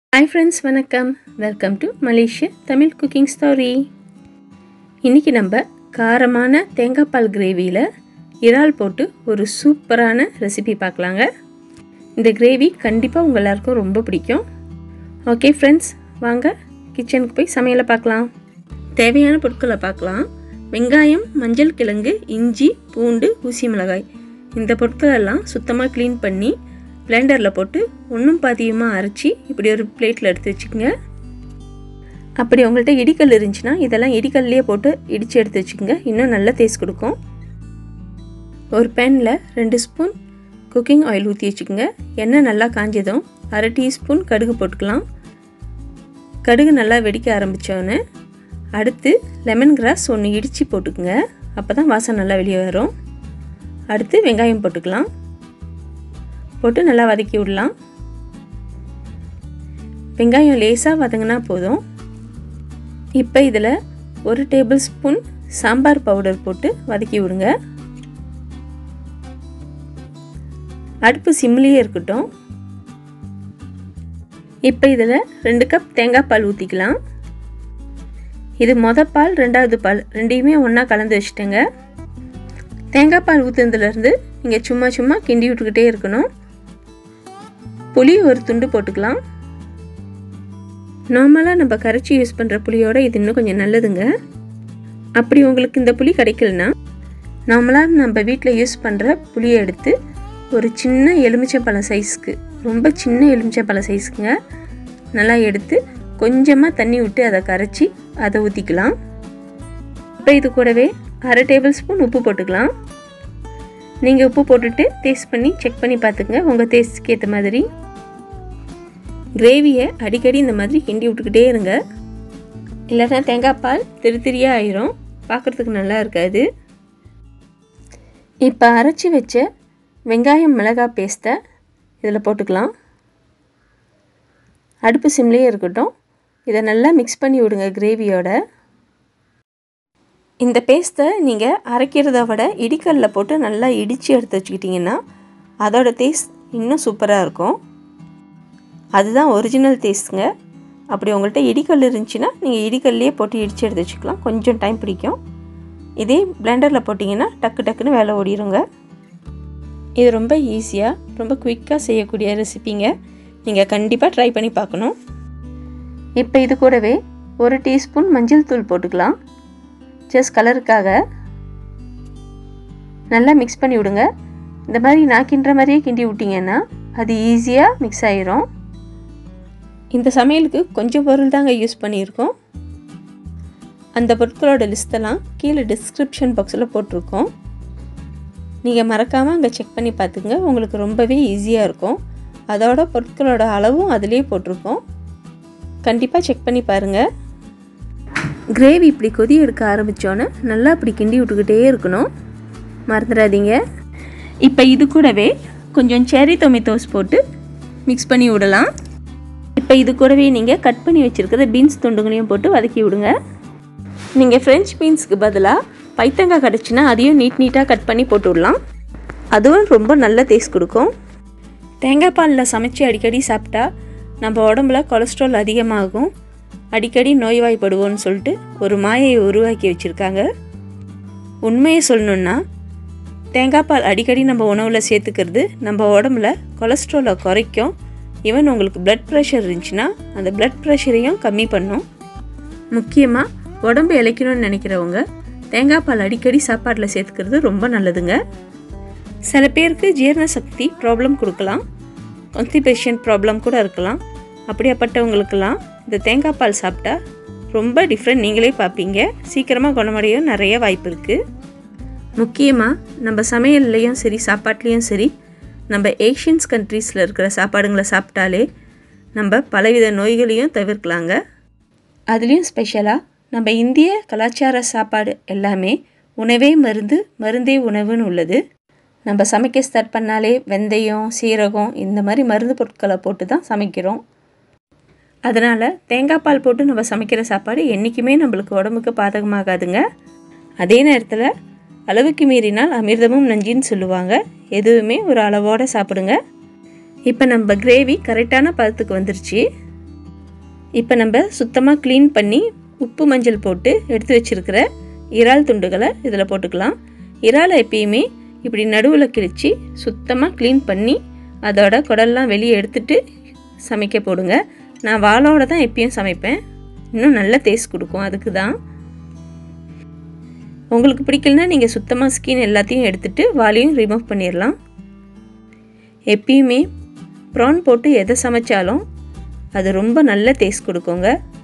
hi friends வணக்கம் welcome to Malaysia Tamil cooking story இன்றைக்கி நம்ம காரமான தேங்காய் பால் கிரேவியில் இறால் போட்டு ஒரு சூப்பரான ரெசிபி பார்க்கலாங்க இந்த கிரேவி கண்டிப்பாக உங்கள் எல்லாருக்கும் ரொம்ப பிடிக்கும் ஓகே ஃப்ரெண்ட்ஸ் வாங்க கிச்சனுக்கு போய் சமையலை பார்க்கலாம் தேவையான பொருட்களை பார்க்கலாம் வெங்காயம் மஞ்சள் கிழங்கு இஞ்சி பூண்டு ஊசி மிளகாய் இந்த பொருட்கள் எல்லாம் சுத்தமாக க்ளீன் பண்ணி பிளெண்டரில் போட்டு ஒன்றும் பாதியமாக அரைச்சி இப்படி ஒரு பிளேட்டில் எடுத்து வச்சுக்கோங்க அப்படி உங்கள்கிட்ட இடிக்கல் இருந்துச்சுன்னா இதெல்லாம் இடிக்கல்லையே போட்டு இடித்து எடுத்து வச்சுக்கோங்க இன்னும் நல்ல டேஸ்ட் கொடுக்கும் ஒரு பேனில் ரெண்டு ஸ்பூன் குக்கிங் ஆயில் ஊற்றி வச்சுக்கோங்க எண்ணெய் நல்லா காஞ்சதும் அரை டீஸ்பூன் கடுகு போட்டுக்கலாம் கடுகு நல்லா வெடிக்க ஆரம்பித்தோன்னே அடுத்து லெமன் கிராஸ் ஒன்று இடித்து போட்டுக்குங்க அப்போ தான் வாசம் நல்லா வெளியே வரும் அடுத்து வெங்காயம் போட்டுக்கலாம் போட்டு நல்லா வதக்கி விடலாம் வெங்காயம் லேசாக வதங்கினா போதும் இப்போ இதில் ஒரு டேபிள் ஸ்பூன் சாம்பார் பவுடர் போட்டு வதக்கி விடுங்க அடுப்பு சிம்லேயே இருக்கட்டும் இப்போ இதில் ரெண்டு கப் தேங்காய் பால் ஊற்றிக்கலாம் இது மொத பால் ரெண்டாவது பால் ரெண்டையுமே ஒன்றா கலந்து வச்சுட்டேங்க தேங்காய் பால் ஊற்றுனதுலேருந்து நீங்கள் சும்மா சும்மா கிண்டி விட்டுக்கிட்டே இருக்கணும் புளி ஒரு துண்டு போட்டுக்கலாம் நார்மலாக நம்ம கரைச்சி யூஸ் பண்ணுற புளியோட இது இன்னும் கொஞ்சம் நல்லதுங்க அப்படி உங்களுக்கு இந்த புளி கிடைக்கலனா நார்மலாக நம்ம வீட்டில் யூஸ் பண்ணுற புளியை எடுத்து ஒரு சின்ன எலுமிச்சம்பழம் சைஸ்க்கு ரொம்ப சின்ன எலுமிச்சம்பழம் சைஸ்க்குங்க நல்லா எடுத்து கொஞ்சமாக தண்ணி விட்டு அதை கரைச்சி அதை ஊற்றிக்கலாம் இப்போ இது கூடவே அரை டேபிள் ஸ்பூன் உப்பு போட்டுக்கலாம் நீங்கள் உப்பு போட்டுட்டு டேஸ்ட் பண்ணி செக் பண்ணி பார்த்துங்க உங்கள் டேஸ்ட்டுக்கு ஏற்ற மாதிரி கிரேவியை அடிக்கடி இந்த மாதிரி கிண்டி விட்டுக்கிட்டே இருங்க இல்லைன்னா தேங்காய் பால் திரு திரியாக ஆயிரும் பார்க்குறதுக்கு நல்லா இருக்காது இப்போ அரைச்சி வச்ச வெங்காயம் மிளகாய் பேஸ்ட்டை இதில் போட்டுக்கலாம் அடுப்பு சிம்லேயே இருக்கட்டும் இதை நல்லா மிக்ஸ் பண்ணி விடுங்க கிரேவியோட இந்த பேஸ்ட்டை நீங்கள் அரைக்கிறத விட இடிக்கல்ல போட்டு நல்லா இடித்து எடுத்து வச்சுக்கிட்டிங்கன்னா அதோட டேஸ்ட் இன்னும் சூப்பராக இருக்கும் அதுதான் ஒரிஜினல் டேஸ்ட்டுங்க அப்படி உங்கள்கிட்ட இடிக்கல் இருந்துச்சுன்னா நீங்கள் இடிக்கல்லையே போட்டு இடித்து எடுத்து வச்சுக்கலாம் கொஞ்சம் டைம் பிடிக்கும் இதே பிளெண்டரில் போட்டிங்கன்னா டக்கு டக்குன்னு வேலை ஓடிடுங்க இது ரொம்ப ஈஸியாக ரொம்ப குயிக்காக செய்யக்கூடிய ரெசிபிங்க நீங்கள் கண்டிப்பாக ட்ரை பண்ணி பார்க்கணும் இப்போ இது கூடவே ஒரு டீஸ்பூன் மஞ்சள் தூள் போட்டுக்கலாம் ஜஸ்ட் கலருக்காக நல்லா மிக்ஸ் பண்ணி விடுங்க இந்த மாதிரி நான் கிண்டுற மாதிரியே கிண்டி விட்டிங்கன்னா அது ஈஸியாக மிக்ஸ் ஆகிரும் இந்த சமையலுக்கு கொஞ்சம் பொருள் தாங்க யூஸ் பண்ணியிருக்கோம் அந்த பொருட்களோட லிஸ்ட்டெல்லாம் கீழே டிஸ்கிரிப்ஷன் பாக்ஸில் போட்டிருக்கோம் நீங்கள் மறக்காமல் அங்கே செக் பண்ணி பார்த்துங்க உங்களுக்கு ரொம்பவே ஈஸியாக இருக்கும் அதோட பொருட்களோட அளவும் அதிலே போட்டிருக்கோம் கண்டிப்பாக செக் பண்ணி பாருங்கள் கிரேவி இப்படி கொதி எடுக்க ஆரம்பித்தோன்னே நல்லா இப்படி கிண்டி விட்டுக்கிட்டே இருக்கணும் மறந்துடாதீங்க இப்போ இது கூடவே கொஞ்சம் செரி டொமேட்டோஸ் போட்டு மிக்ஸ் பண்ணி விடலாம் இப்போ இது கூடவே நீங்கள் கட் பண்ணி வச்சுருக்கிற பீன்ஸ் துண்டுகளையும் போட்டு வதக்கி விடுங்க நீங்கள் ஃப்ரெஞ்ச் பீன்ஸுக்கு பதிலாக பைத்தங்காய் கிடச்சின்னா அதையும் நீட் நீட்டாக கட் பண்ணி போட்டு விடலாம் அதுவும் ரொம்ப நல்ல டேஸ்ட் கொடுக்கும் தேங்காய் பாலில் சமைச்சு அடிக்கடி சாப்பிட்டா நம்ம உடம்புல கொலஸ்ட்ரால் அதிகமாகும் அடிக்கடி நோய்வாய்ப்படுவோன்னு சொல்லிட்டு ஒரு மாயை உருவாக்கி வச்சுருக்காங்க உண்மையை சொல்லணுன்னா தேங்காய் பால் அடிக்கடி நம்ம உணவில் சேர்த்துக்கிறது நம்ம உடம்புல கொலஸ்ட்ராலை குறைக்கும் ஈவன் உங்களுக்கு பிளட் ப்ரெஷர் இருந்துச்சுன்னா அந்த பிளட் ப்ரெஷரையும் கம்மி பண்ணும் முக்கியமாக உடம்பு இழைக்கணும்னு நினைக்கிறவங்க தேங்காய் பால் அடிக்கடி சாப்பாட்டில் சேர்த்துக்கிறது ரொம்ப நல்லதுங்க சில பேருக்கு ஜீரண சக்தி ப்ராப்ளம் கொடுக்கலாம் கான்ஸ்டிபேஷன் ப்ராப்ளம் கூட இருக்கலாம் அப்படியாப்பட்டவங்களுக்கெல்லாம் இந்த தேங்காய் பால் சாப்பிட்டா ரொம்ப டிஃப்ரெண்ட் நீங்களே பார்ப்பீங்க சீக்கிரமாக குணமடையும் நிறைய வாய்ப்பு இருக்குது முக்கியமாக நம்ம சமையல்லையும் சரி சாப்பாட்லேயும் சரி நம்ம ஏஷியன்ஸ் கண்ட்ரீஸில் இருக்கிற சாப்பாடுங்களை சாப்பிட்டாலே நம்ம பலவித நோய்களையும் தவிர்க்கலாங்க அதுலேயும் ஸ்பெஷலாக நம்ம இந்திய கலாச்சார சாப்பாடு எல்லாமே உணவே மருந்து மருந்தே உணவுன்னு உள்ளது நம்ம சமைக்க ஸ்டார்ட் பண்ணாலே வெந்தயம் சீரகம் இந்த மாதிரி மருந்து பொருட்களை போட்டு தான் சமைக்கிறோம் அதனால் தேங்காய் பால் போட்டு நம்ம சமைக்கிற சாப்பாடு என்றைக்குமே நம்மளுக்கு உடம்புக்கு பாதகமாகாதுங்க அதே நேரத்தில் அளவுக்கு மீறினால் அமிர்தமும் நஞ்சின்னு சொல்லுவாங்க எதுவுமே ஒரு அளவோடு சாப்பிடுங்க இப்போ நம்ம கிரேவி கரெக்டான பதத்துக்கு வந்துருச்சு இப்போ நம்ம சுத்தமாக க்ளீன் பண்ணி உப்பு மஞ்சள் போட்டு எடுத்து வச்சுருக்கிற இறால் துண்டுகளை இதில் போட்டுக்கலாம் இறாலை எப்பயுமே இப்படி நடுவில் கிழித்து சுத்தமாக க்ளீன் பண்ணி அதோட குடல்லாம் வெளியே எடுத்துட்டு சமைக்க போடுங்க நான் வாழோட தான் எப்பயும் சமைப்பேன் இன்னும் நல்ல டேஸ்ட் கொடுக்கும் அதுக்கு தான் உங்களுக்கு பிடிக்கலனா நீங்கள் சுத்தமாக ஸ்கின் எல்லாத்தையும் எடுத்துட்டு வாலையும் ரிமூவ் பண்ணிடலாம் எப்பயுமே ப்ரான் போட்டு எதை சமைச்சாலும் அது ரொம்ப நல்ல டேஸ்ட் கொடுக்குங்க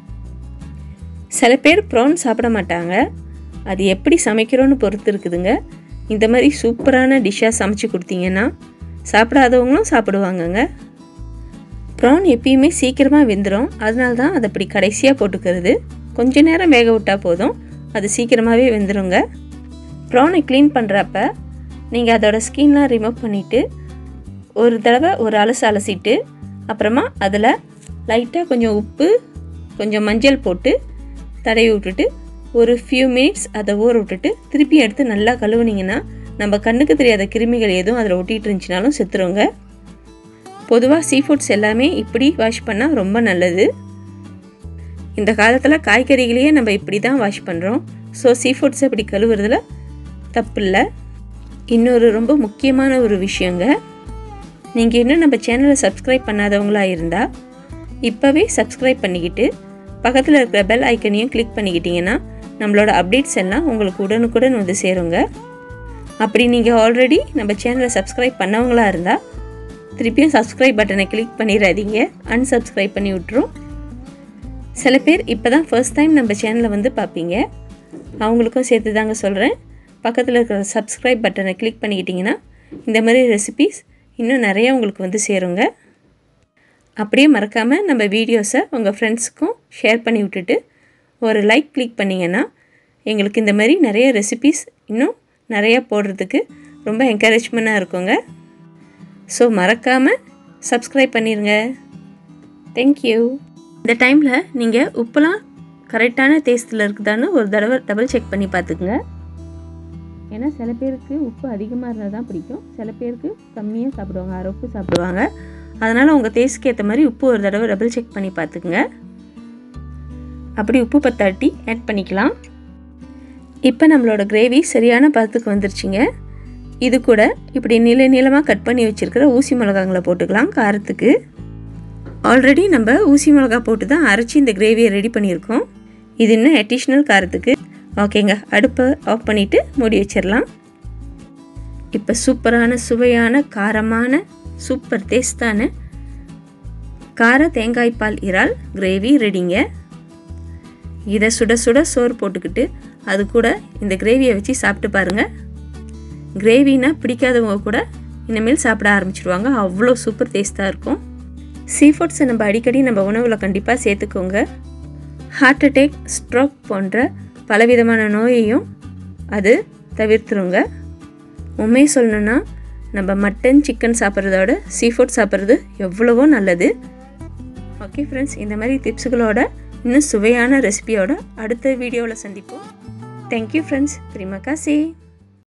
சில பேர் ப்ரான் சாப்பிட மாட்டாங்க அது எப்படி சமைக்கிறோன்னு பொறுத்து இருக்குதுங்க இந்த மாதிரி சூப்பரான டிஷ்ஷாக சமைச்சு கொடுத்தீங்கன்னா சாப்பிடாதவங்களும் சாப்பிடுவாங்கங்க ப்ரான் எப்பயுமே சீக்கிரமாக வெந்துடும் அதனால தான் அதை அப்படி கடைசியாக போட்டுக்கிறது கொஞ்ச நேரம் வேக விட்டால் போதும் அது சீக்கிரமாகவே வெந்துருங்க ப்ரானை க்ளீன் பண்ணுறப்ப நீங்கள் அதோட ஸ்கின்லாம் ரிமூவ் பண்ணிவிட்டு ஒரு தடவை ஒரு அலசு அலசிட்டு அப்புறமா அதில் லைட்டாக கொஞ்சம் உப்பு கொஞ்சம் மஞ்சள் போட்டு தடவி விட்டுட்டு ஒரு ஃபியூ மினிட்ஸ் அதை ஊற விட்டுட்டு திருப்பி எடுத்து நல்லா கழுவுனீங்கன்னா நம்ம கண்ணுக்கு தெரியாத கிருமிகள் எதுவும் அதில் ஒட்டிகிட்டு இருந்துச்சுனாலும் செத்துருங்க பொதுவாக சீ ஃபுட்ஸ் எல்லாமே இப்படி வாஷ் பண்ணால் ரொம்ப நல்லது இந்த காலத்தில் காய்கறிகளையே நம்ம இப்படி தான் வாஷ் பண்ணுறோம் ஸோ சீ ஃபுட்ஸ் இப்படி கழுவுறதுல தப்பு இல்லை இன்னொரு ரொம்ப முக்கியமான ஒரு விஷயங்க நீங்கள் இன்னும் நம்ம சேனலை சப்ஸ்கிரைப் பண்ணாதவங்களா இருந்தால் இப்போவே சப்ஸ்கிரைப் பண்ணிக்கிட்டு பக்கத்தில் இருக்கிற பெல் ஐக்கனையும் கிளிக் பண்ணிக்கிட்டிங்கன்னா நம்மளோட அப்டேட்ஸ் எல்லாம் உங்களுக்கு உடனுக்குடன் வந்து சேருங்க அப்படி நீங்கள் ஆல்ரெடி நம்ம சேனலை சப்ஸ்கிரைப் பண்ணவங்களா இருந்தால் திருப்பியும் சப்ஸ்கிரைப் பட்டனை கிளிக் பண்ணிடாதீங்க அன்சப்ஸ்கிரைப் பண்ணி விட்ரும் சில பேர் இப்போ தான் ஃபர்ஸ்ட் டைம் நம்ம சேனலை வந்து பார்ப்பீங்க அவங்களுக்கும் சேர்த்து தாங்க சொல்கிறேன் பக்கத்தில் இருக்கிற சப்ஸ்கிரைப் பட்டனை கிளிக் பண்ணிக்கிட்டிங்கன்னா இந்த மாதிரி ரெசிபீஸ் இன்னும் நிறைய உங்களுக்கு வந்து சேருங்க அப்படியே மறக்காமல் நம்ம வீடியோஸை உங்கள் ஃப்ரெண்ட்ஸுக்கும் ஷேர் பண்ணி விட்டுட்டு ஒரு லைக் கிளிக் பண்ணிங்கன்னா எங்களுக்கு இந்த மாதிரி நிறைய ரெசிபீஸ் இன்னும் நிறைய போடுறதுக்கு ரொம்ப என்கரேஜ்மெண்ட்டாக இருக்குங்க ஸோ மறக்காமல் சப்ஸ்கிரைப் பண்ணிடுங்க தேங்க்யூ இந்த டைமில் நீங்கள் உப்புலாம் கரெக்டான டேஸ்ட்டில் இருக்குதான்னு ஒரு தடவை டபுள் செக் பண்ணி பார்த்துக்குங்க ஏன்னா சில பேருக்கு உப்பு அதிகமாக இருந்தால் தான் பிடிக்கும் சில பேருக்கு கம்மியாக சாப்பிடுவாங்க அரை உப்பு சாப்பிடுவாங்க அதனால் உங்கள் டேஸ்ட்க்கு ஏற்ற மாதிரி உப்பு ஒரு தடவை டபுள் செக் பண்ணி பார்த்துக்குங்க அப்படி உப்பு பத்தாட்டி ஆட் பண்ணிக்கலாம் இப்போ நம்மளோட கிரேவி சரியான பதத்துக்கு வந்துருச்சுங்க இது கூட இப்படி நீள நீளமாக கட் பண்ணி வச்சுருக்கிற ஊசி மிளகாங்களை போட்டுக்கலாம் காரத்துக்கு ஆல்ரெடி நம்ம ஊசி மிளகா போட்டு தான் அரைச்சி இந்த கிரேவியை ரெடி பண்ணியிருக்கோம் இது இன்னும் அடிஷ்னல் காரத்துக்கு ஓகேங்க அடுப்பை ஆஃப் பண்ணிவிட்டு மூடி வச்சிடலாம் இப்போ சூப்பரான சுவையான காரமான சூப்பர் டேஸ்டான கார தேங்காய் பால் இறால் கிரேவி ரெடிங்க இதை சுட சுட சோறு போட்டுக்கிட்டு அது கூட இந்த கிரேவியை வச்சு சாப்பிட்டு பாருங்கள் கிரேவினா பிடிக்காதவங்க கூட இனிமேல் சாப்பிட ஆரம்பிச்சிடுவாங்க அவ்வளோ சூப்பர் டேஸ்ட்டாக இருக்கும் சீ ஃபுட்ஸை நம்ம அடிக்கடி நம்ம உணவில் கண்டிப்பாக சேர்த்துக்கோங்க ஹார்ட் அட்டேக் ஸ்ட்ரோக் போன்ற பலவிதமான நோயையும் அது தவிர்த்துருங்க உண்மையை சொல்லணுன்னா நம்ம மட்டன் சிக்கன் சாப்பிட்றதோட சீ ஃபுட் சாப்பிட்றது எவ்வளவோ நல்லது ஓகே ஃப்ரெண்ட்ஸ் இந்த மாதிரி டிப்ஸுகளோட இன்னும் சுவையான ரெசிபியோட அடுத்த வீடியோவில் சந்திப்போம் தேங்க்யூ ஃப்ரெண்ட்ஸ் திரிமா காசி